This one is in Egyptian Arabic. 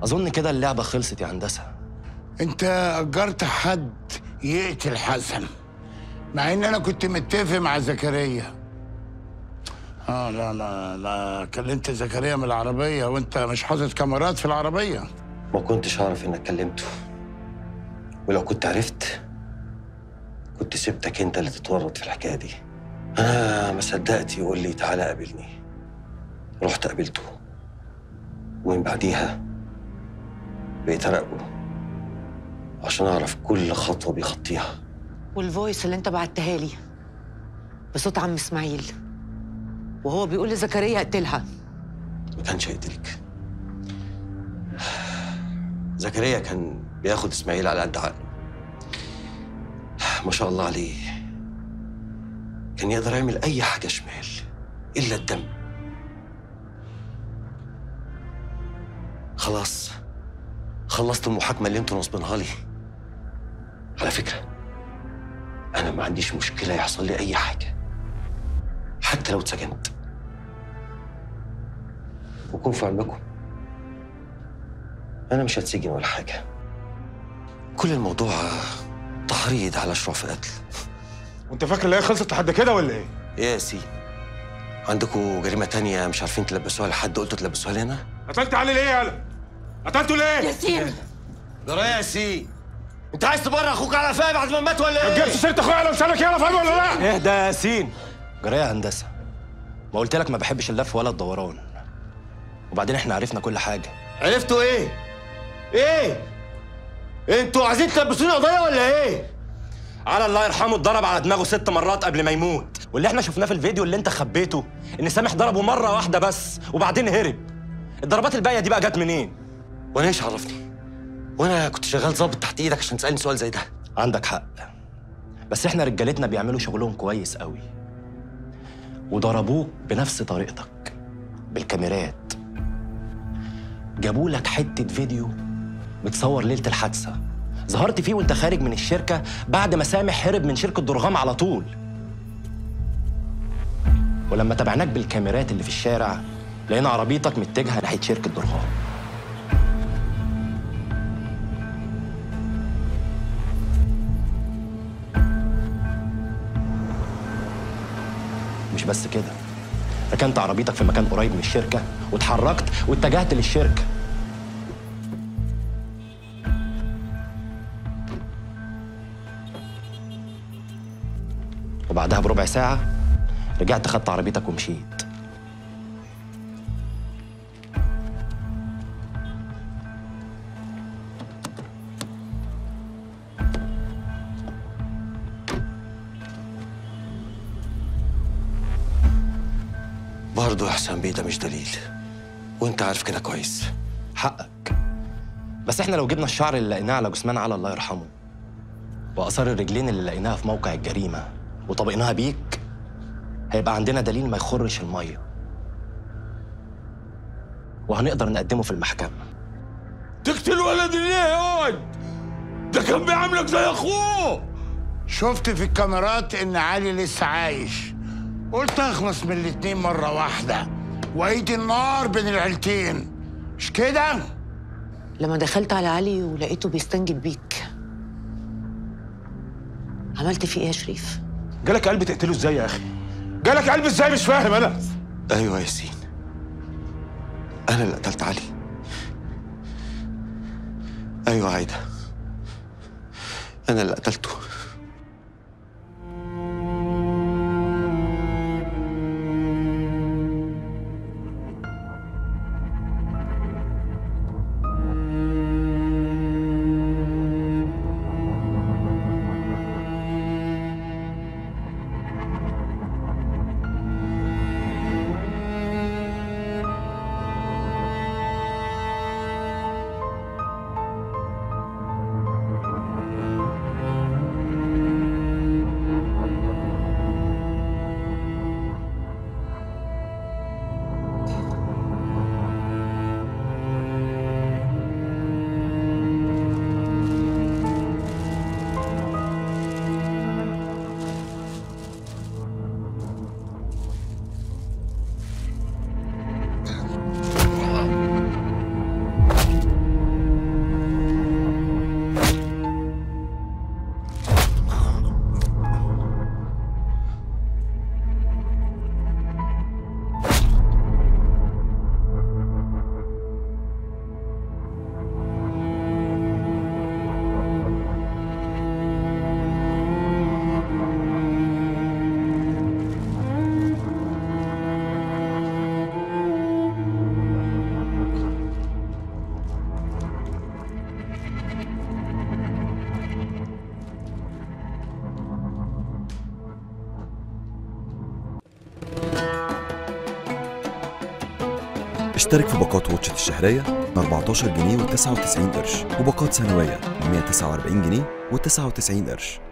اظن كده اللعبه خلصت يا هندسه انت اجرت حد يقتل حسن مع ان انا كنت متفق مع زكريا اه لا لا لا كلمت زكريا من العربيه وانت مش حاطط كاميرات في العربيه ما كنتش اعرف انك كلمته ولو كنت عرفت كنت سبتك انت اللي تتورط في الحكايه دي انا ما صدقت يقول لي تعالى قابلني رحت قابلته ومن بعديها بقيت اراقبه عشان اعرف كل خطوه بيخطيها والفويس اللي انت بعتها لي بصوت عم اسماعيل وهو بيقول لزكريا اقتلها ما كانش هيقتلك زكريا كان بياخد اسماعيل على قد عقله ما شاء الله عليه كان يقدر يعمل اي حاجه شمال الا الدم خلاص خلصت المحاكمه اللي انتوا نصبينها لي على فكره انا ما عنديش مشكله يحصل لي اي حاجه حتى لو اتسجنت وكون في علمكم انا مش هتسجن ولا حاجه كل الموضوع تحريض على شروع في قتل وانت فاكر اللي هي خلصت لحد كده ولا ايه؟ ايه يا سي عندكم جريمه تانية مش عارفين تلبسوها لحد قلتوا تلبسوها لنا قتلت علي ليه يالا؟ قتلته ليه؟ ياسين جرايه يا سي انت عايز تبرر اخوك على فاهم بعد ما مات ولا ما تجيبش سيره اخويا على لسانك يالا فاهم ولا لا؟ اهدى يا ياسين جرايه هندسه ما قلت لك ما بحبش اللف ولا الدوران وبعدين احنا عرفنا كل حاجه عرفتوا ايه؟ ايه؟ انتوا عايزين تلبسوني قضيه ولا ايه؟ على الله يرحمه اتضرب على دماغه ست مرات قبل ما يموت واللي احنا شفناه في الفيديو اللي انت خبيته ان سامح ضربه مره واحده بس وبعدين هرب الضربات الباقيه دي بقى جت منين وانا ايش عرفني؟ وانا كنت شغال ظابط تحت ايدك عشان تسالني سؤال زي ده عندك حق بس احنا رجالتنا بيعملوا شغلهم كويس قوي وضربوك بنفس طريقتك بالكاميرات جابوا لك حته فيديو متصور ليله الحادثه ظهرت فيه وانت خارج من الشركه بعد ما سامح هرب من شركه درغام على طول ولما تابعناك بالكاميرات اللي في الشارع لقينا عربيتك متجهه ناحيه شركه درغام مش بس كده ركنت عربيتك في مكان قريب من الشركه واتحركت واتجهت للشركه وبعدها بربع ساعة رجعت خدت عربيتك ومشيت برضه يا حسام بيه ده مش دليل وانت عارف كده كويس حقك بس احنا لو جبنا الشعر اللي لقيناه على جثمان على الله يرحمه وآثار الرجلين اللي لقيناها في موقع الجريمة وطبقناها بيك هيبقى عندنا دليل ما يخرش المية وهنقدر نقدمه في المحكمة تقتل ولد ليه يا واد؟ ده كان بيعاملك زي اخوه شفت في الكاميرات ان علي لسه عايش قلت اخلص من الاتنين مره واحده وايد النار بين العيلتين مش كده لما دخلت على علي ولقيته بيستنجد بيك عملت فيه ايه يا شريف؟ جالك قلب تقتله ازاي يا اخي؟ جالك قلب ازاي مش فاهم انا ايوه يا ياسين انا اللي قتلت علي ايوه عايده انا اللي قتلته اشترك في باقات واتشت الشهرية ب 14 جنيه و99 قرش وباقات سنوية ب 149 جنيه و99 قرش